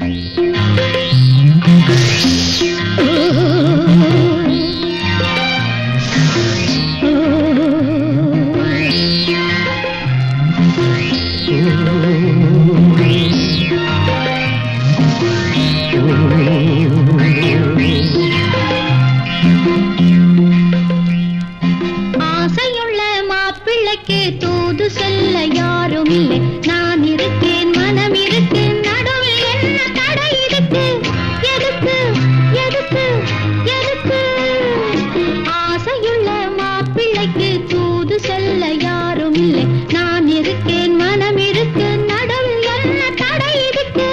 ஆசையுள்ள மாப்பிள்ளைக்கு தூது செல்ல யாரும் இல்லை நான் இருக்கேன் மனம் இருக்கு நடுவில் என்ன தடை இருக்கு எதுக்கு எதுக்கு எதுக்கு ஆசையுள்ள மாப்பிள்ளைக்கு தூது செல்ல யாரும் இல்லை நான் இருக்கேன் மனம் இருக்கு நடுவில் என்ன தடை இருக்கு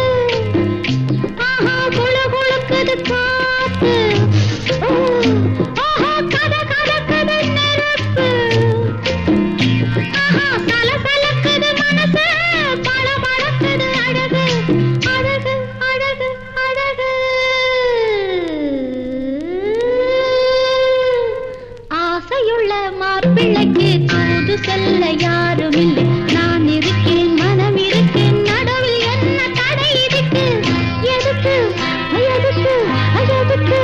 ஆஹா குளு குளுக்குது காத்து ஓ, ஆஹா கத கத கத நெருப்பு ஆஹா சல சலக்குது மனசு பல பழக்குது அழகு அழகு அழகு அழகு ஆசையுள்ள மாப்பிள்ளைக்கு தூது செல்ல யாரும் இல்லை நான் இருக்கேன் மனம் இருக்கேன் நடுவில் என்ன தடை இருக்கு எதுக்கு எதுக்கு எதுக்கு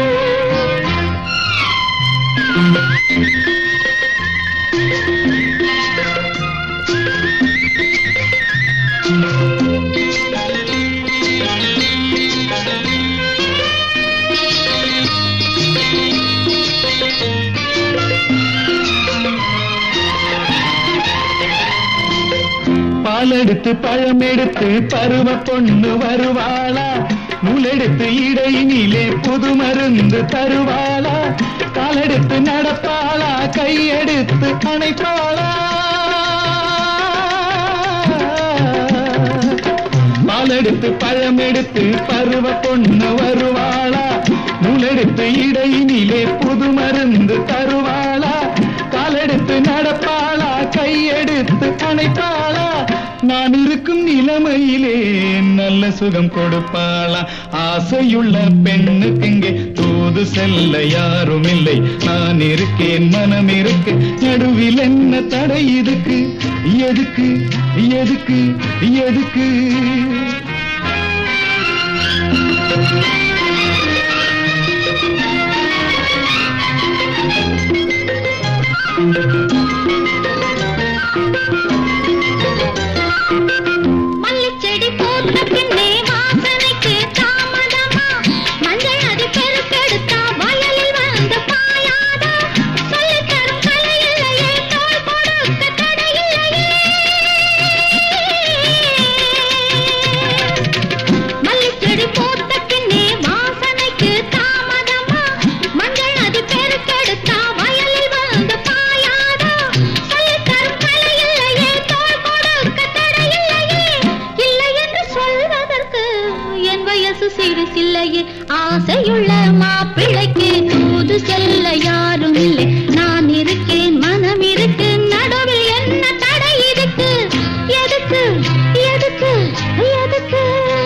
பாலெடுத்து பழம் எடுத்து பருவ பொண்ணு வருவாளா நூலெடுத்து இடையினிலே புது மருந்து தருவாளா காலெடுத்து நடப்பாளா கையெடுத்து அணைப்பாளா பாலெடுத்து பழம் எடுத்து பருவ பொண்ணு வருவாளா நூலெடுத்து இடையினிலே புது மருந்து தருவாளா காலெடுத்து நடப்பாளா கையெடுத்து அணைப்பாளா நான் இருக்கும் நிலைமையிலே நல்ல சுகம் கொடுப்பாளா ஆசையுள்ள பெண்ணுக்கு இங்கே தூது செல்ல யாரும் இல்லை நான் இருக்கேன் மனம் இருக்கு நடுவில் என்ன தடை இதுக்கு எதுக்கு எதுக்கு எதுக்கு மல்லிச்செடி போட்ட பின்னே வாசனைக்கு தாமதமா மஞ்சள் அடி பெருக்கெடுத்தா வயலில் வந்து பாயாதா சொல்லித் தரும் கலை இல்லையே தோள் கொடுக்க தடை இல்லையே மல்லிச்செடி போட்ட பின்னே வாசனைக்கு தாமதமா மஞ்சள் அடி பெருக்கெடுத்தா வயலில் வந்து பாயாதா சொல்லித் தரும் கலை இல்லையே தோள் கொடுக்க தடை இல்லையே இல்லை என்று சொல்வதற்கு என் வயசு சிறுசில்லையே ஆசையுள்ள மாப்பிள்ளைக்கு தூது செல்ல யாரும் இல்லை நான் இருக்கேன் மனம் இருக்கு நடுவில் என்ன தடை இருக்கு எதுக்கு எதுக்கு எதுக்கு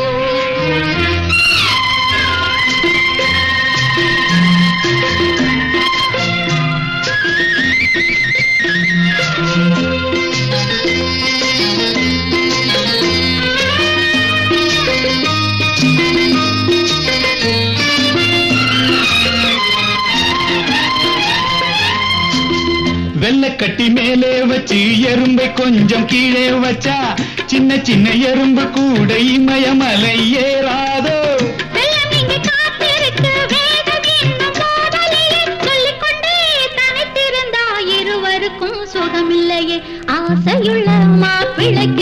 வெள்ளக்கட்டி மேலே வச்சு எறும்பை கொஞ்சம் கீழே வச்சா சின்ன சின்ன எறும்பு கூட இமயமலை ஏறாதோ வெள்ளம் இங்கே காத்திருக்கு வேகம் இன்னும் போதலையே சொல்லிக்கொண்டே தனித்திருந்தா இருவருக்கும் சுகமில்லையே ஆசையுள்ள மாப்பிள்ளைக்கு